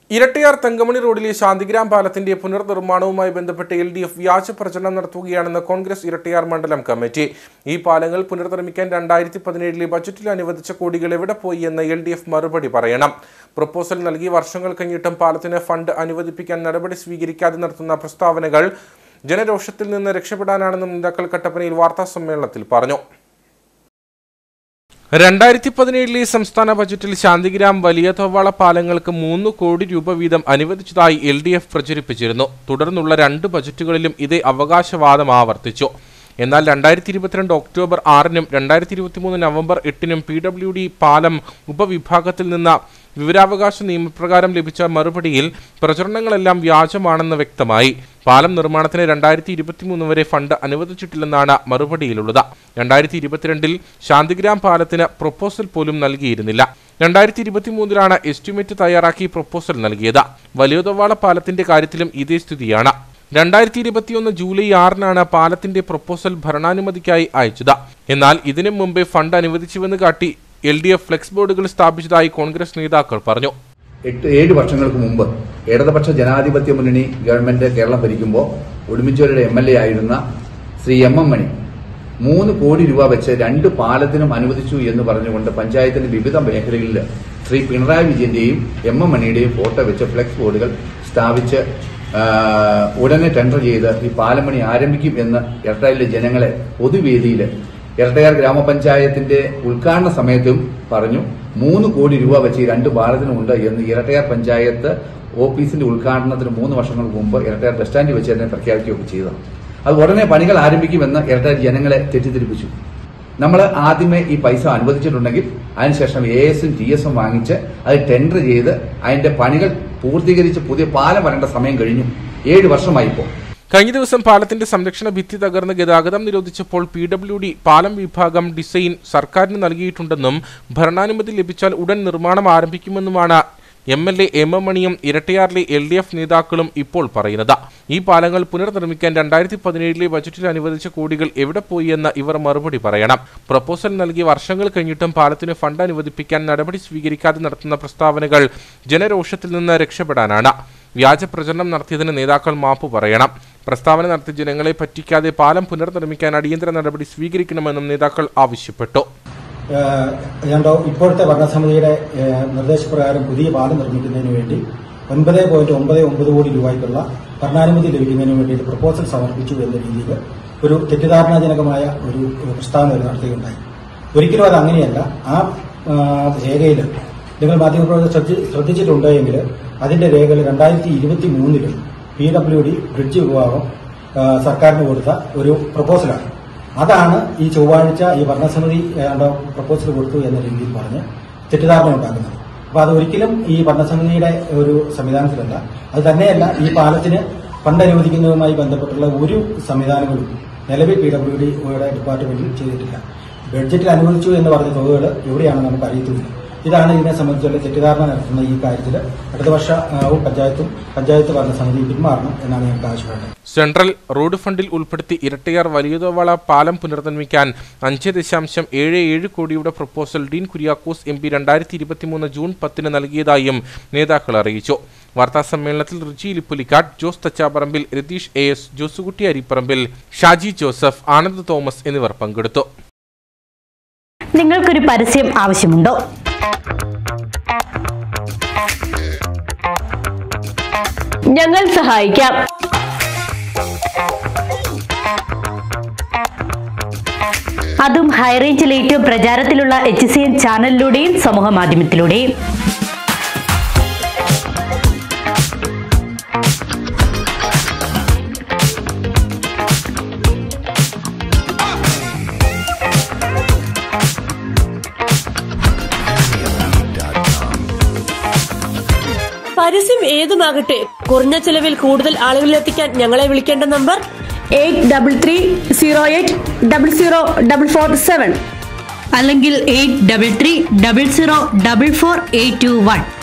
ഇരട്ടിയാർ തങ്കമണി റോഡിലെ ശാന്തിഗ്രാം പാലത്തിന്റെ പുനർനിർമ്മാണവുമായി ബന്ധപ്പെട്ട് എൽ ഡി എഫ് വ്യാജ പ്രചരണം നടത്തുകയാണെന്ന് കോൺഗ്രസ് ഇരട്ടിയാർ മണ്ഡലം കമ്മിറ്റി ഈ പാലങ്ങൾ പുനർനിർമ്മിക്കാൻ രണ്ടായിരത്തി പതിനേഴിലെ ബജറ്റിൽ അനുവദിച്ച കോടികൾ എവിടെ പോയി എന്ന് എൽ ഡി എഫ് മറുപടി പറയണം പ്രപ്പോസൽ നൽകി വർഷങ്ങൾ കഴിഞ്ഞിട്ടും പാലത്തിന് ഫണ്ട് അനുവദിപ്പിക്കാൻ നടപടി സ്വീകരിക്കാതെ നടത്തുന്ന പ്രസ്താവനകൾ ജനരോഷത്തിൽ നിന്ന് രക്ഷപ്പെടാനാണെന്നും നേതാക്കൾ കട്ടപ്പനയിൽ വാർത്താ സമ്മേളനത്തിൽ പറഞ്ഞു രണ്ടായിരത്തി പതിനേഴിലെ സംസ്ഥാന ബജറ്റിൽ ശാന്തിഗ്രാം വലിയ തൊവ്വാള പാലങ്ങൾക്ക് മൂന്ന് കോടി രൂപ വീതം അനുവദിച്ചതായി എൽ ഡി എഫ് പ്രചരിപ്പിച്ചിരുന്നു തുടർന്നുള്ള രണ്ട് ബജറ്റുകളിലും ഇതേ അവകാശവാദം ആവർത്തിച്ചു എന്നാൽ രണ്ടായിരത്തി ഇരുപത്തിരണ്ട് ഒക്ടോബർ ആറിനും രണ്ടായിരത്തി ഇരുപത്തിമൂന്ന് നവംബർ എട്ടിനും പി ഡബ്ല്യു ഡി പാലം ഉപവിഭാഗത്തിൽ നിന്ന് വിവരാവകാശ നിയമപ്രകാരം ലഭിച്ച മറുപടിയിൽ പ്രചരണങ്ങളെല്ലാം വ്യാജമാണെന്ന് വ്യക്തമായി പാലം നിർമ്മാണത്തിന് രണ്ടായിരത്തി ഇരുപത്തിമൂന്ന് വരെ ഫണ്ട് അനുവദിച്ചിട്ടില്ലെന്നാണ് മറുപടിയിലുള്ളത് രണ്ടായിരത്തി ഇരുപത്തിരണ്ടിൽ ശാന്തിഗ്രാം പാലത്തിന് പ്രൊപ്പോസൽ പോലും നൽകിയിരുന്നില്ല രണ്ടായിരത്തി ഇരുപത്തിമൂന്നിലാണ് എസ്റ്റിമേറ്റ് തയ്യാറാക്കി പ്രൊപ്പോസൽ നൽകിയത് വലിയതൊവാള പാലത്തിന്റെ കാര്യത്തിലും ഇതേ സ്ഥിതിയാണ് രണ്ടായിരത്തി ഇരുപത്തിയൊന്ന് ജൂലൈ ആറിനാണ് പാലത്തിന്റെ പ്രൊപ്പോസൽ ഭരണാനുമതിക്കായി അയച്ചത് എന്നാൽ ഇതിനു മുമ്പേ ഫണ്ട് അനുവദിച്ചുവെന്ന് കാട്ടി എൽ ഡി എഫ് ഫ്ലെക്സ് ബോർഡുകൾ സ്ഥാപിച്ചതായി കോൺഗ്രസ് നേതാക്കൾ പറഞ്ഞു എട്ട് ഏഴ് വർഷങ്ങൾക്ക് മുമ്പ് ഇടതുപക്ഷ ജനാധിപത്യ മുന്നണി ഗവൺമെന്റ് കേരളം ഭരിക്കുമ്പോൾ ഉടുമ്പിച്ചോരുടെ എം എൽ എ ആയിരുന്ന ശ്രീ എം എം മണി മൂന്ന് കോടി രൂപ വെച്ച് രണ്ട് പാലത്തിനും അനുവദിച്ചു എന്ന് പറഞ്ഞുകൊണ്ട് പഞ്ചായത്തിന്റെ വിവിധ മേഖലകളിൽ ശ്രീ പിണറായി വിജയന്റെയും എം എം മണിയുടെയും ഫോട്ടോ വെച്ച് ഫ്ലെക്സ് ബോർഡുകൾ സ്ഥാപിച്ച് ആ, ഉടനെ ടെൻഡർ ചെയ്ത് ഈ പാലം പണി ആരംഭിക്കും എന്ന് ഇരട്ടയിലെ ജനങ്ങളെ പൊതുവേദിയിൽ ഇരട്ടയാർ ഗ്രാമപഞ്ചായത്തിന്റെ ഉദ്ഘാടന സമയത്തും പറഞ്ഞു മൂന്ന് കോടി രൂപ വെച്ച് ഈ രണ്ട് പാലത്തിനുമുണ്ട് എന്ന് ഇരട്ടയാർ പഞ്ചായത്ത് ഓഫീസിന്റെ ഉദ്ഘാടനത്തിന് മൂന്ന് വർഷങ്ങൾക്ക് മുമ്പ് ഇരട്ടയാർ ബസ് സ്റ്റാൻഡിൽ വെച്ച് തന്നെ പ്രഖ്യാപിക്കുകയൊക്കെ ചെയ്തതാണ് അത് ഉടനെ പണികൾ ആരംഭിക്കുമെന്ന് ഇരട്ടയാർ ജനങ്ങളെ തെറ്റിദ്ധരിപ്പിച്ചു നമ്മൾ ആദ്യമേ ഈ പൈസ അനുവദിച്ചിട്ടുണ്ടെങ്കിൽ അതിനുശേഷം എ എസും ടി എസും വാങ്ങിച്ച് അത് ടെൻഡർ ചെയ്ത് അതിന്റെ പണികൾ പൂർത്തീകരിച്ച് പുതിയ പാലം വരേണ്ട സമയം കഴിഞ്ഞു ഏഴ് വർഷമായി ഇപ്പോൾ കഴിഞ്ഞ ദിവസം പാലത്തിന്റെ സംരക്ഷണ ഭിത്തി തകർന്ന് ഗതാഗതം നിരോധിച്ചപ്പോൾ പി ഡബ്ല്യു ഡി പാലം വിഭാഗം ഡിസൈൻ സർക്കാരിന് നൽകിയിട്ടുണ്ടെന്നും ഭരണാനുമതി ലഭിച്ചാൽ ഉടൻ നിർമ്മാണം ആരംഭിക്കുമെന്നുമാണ് M L A M M മണിയും ഇരട്ടയാറിലെ എൽ ഡി എഫ് നേതാക്കളും ഇപ്പോൾ പറയുന്നത് ഈ പാലങ്ങൾ പുനർനിർമ്മിക്കാൻ രണ്ടായിരത്തി പതിനേഴിലെ ബജറ്റിൽ അനുവദിച്ച കോടികൾ എവിടെ പോയി എന്ന് ഇവർ മറുപടി പറയണം പ്രപ്പോസൽ നൽകി വർഷങ്ങൾ കഴിഞ്ഞിട്ടും പാലത്തിന് ഫണ്ട് അനുവദിപ്പിക്കാൻ നടപടി സ്വീകരിക്കാതെ നടത്തുന്ന പ്രസ്താവനകൾ ജനരോഷത്തിൽ നിന്ന് രക്ഷപ്പെടാനാണ് വ്യാജ പ്രചരണം നടത്തിയതിന് നേതാക്കൾ മാപ്പ് പറയണം പ്രസ്താവന നടത്തി ജനങ്ങളെ പറ്റിക്കാതെ പാലം പുനർനിർമ്മിക്കാൻ അടിയന്തര നടപടി സ്വീകരിക്കണമെന്നും നേതാക്കൾ ആവശ്യപ്പെട്ടു ഏഹ് ഏതാണ്ട് ഇപ്പോഴത്തെ ഭരണസമിതിയുടെ ഏഹ് നിർദ്ദേശപ്രകാരം പുതിയ പാലം നിർമ്മിക്കുന്നതിന് വേണ്ടി ഒൻപത് പോയിന്റ് ഒമ്പത് ഒമ്പത് കോടി രൂപയ്ക്കുള്ള ഭരണാനുമതി ലഭിക്കുന്നതിന് വേണ്ടിയിട്ട് പ്രപ്പോസൽ സമർപ്പിച്ചു എന്ന രീതിയിൽ ഒരു തെറ്റിദ്ധാരണാജനകമായ ഒരു പ്രസ്താവന അവർ നടത്തുകയുണ്ടായി ഒരിക്കലും അത് അങ്ങനെയല്ല ആ രേഖയിൽ നിങ്ങൾ മാധ്യമപ്രവർത്തകർ ശ്രദ്ധി- ശ്രദ്ധിച്ചിട്ടുണ്ട് എങ്കിൽ അതിന്റെ രേഖകൾ രണ്ടായിരത്തി ഇരുപത്തി മൂന്നില് പി ഡബ്ല്യു ഡി ബ്രിഡ്ജ് വിഭാഗം ആ, സർക്കാരിന് കൊടുത്ത ഒരു പ്രപ്പോസലാണ് അതാണ് ഈ ചൊവ്വാഴ്ച ഈ ഭരണസമിതി ഏതാണ്ട് പ്രപ്പോസൽ കൊടുത്തു എന്ന രീതിയിൽ പറഞ്ഞ് തെറ്റിദ്ധാരണ ഉണ്ടാക്കുന്നത് അപ്പൊ അത് ഒരിക്കലും ഈ ഭരണസമിതിയുടെ ഒരു സംവിധാനത്തിലല്ല അത് തന്നെയല്ല ഈ പാലത്തിന് ഫണ്ട് അനുവദിക്കുന്നതുമായി ബന്ധപ്പെട്ടുള്ള ഒരു സംവിധാനങ്ങളും നിലവിൽ പി ഡബ്ല്യു ഡിയുടെ ഡിപ്പാർട്ട്മെന്റിൽ ചെയ്തിട്ടില്ല ബഡ്ജറ്റിൽ അനുവദിച്ചു എന്ന് പറഞ്ഞ തുകകൾ എവിടെയാണെന്ന് നമുക്ക് അറിയത്തുമില്ല ഇതാണ് ഇതിനെ സംബന്ധിച്ചുള്ള തെറ്റിദ്ധാരണ നടത്തുന്ന ഈ കാര്യത്തിൽ അടുത്ത വർഷവും പഞ്ചായത്തും പഞ്ചായത്ത് ഭരണസമിതി പിന്മാറണം എന്നാണ് ഞങ്ങൾക്ക് ആവശ്യപ്പെട്ടത് സെൻട്രൽ റോഡ് ഫണ്ടിൽ ഉൾപ്പെടുത്തി ഇരട്ടയാർ വലിയതോവള പാലം പുനർനിർമ്മിക്കാൻ അഞ്ച് ദശാംശം ഏഴ് ഏഴ് കോടിയുടെ proposal Dean Kuriakose M P രണ്ടായിരത്തി ഇരുപത്തിമൂന്ന് ജൂൺ പത്തിന് നൽകിയതായും നേതാക്കൾ അറിയിച്ചു വാർത്താസമ്മേളനത്തിൽ റിജി ലിപ്പുലിക്കാട് ജോസ് തച്ചാപ്പറമ്പിൽ രതീഷ് എ എസ് ജോസുകുട്ടി അരിപ്പറമ്പിൽ ഷാജി ജോസഫ് ആനന്ദ് തോമസ് എന്നിവർ പങ്കെടുത്തു നിങ്ങൾക്കൊരു പരസ്യം ആവശ്യമുണ്ടോ ഞങ്ങൾ സഹായിക്കാം അതും ഹൈറേഞ്ചിൽ ഏറ്റവും പ്രചാരത്തിലുള്ള എച്ച് സി എൻ ചാനലിലൂടെയും സമൂഹ മാധ്യമത്തിലൂടെയും പരസ്യം ഏതുമാകട്ടെ കുറഞ്ഞ ചിലവിൽ കൂടുതൽ ആളുകളിലെത്തിക്കാൻ ഞങ്ങളെ വിളിക്കേണ്ട number eight double three zero eight double zero double four seven അല്ലെങ്കിൽ eight double three double zero double four eight two one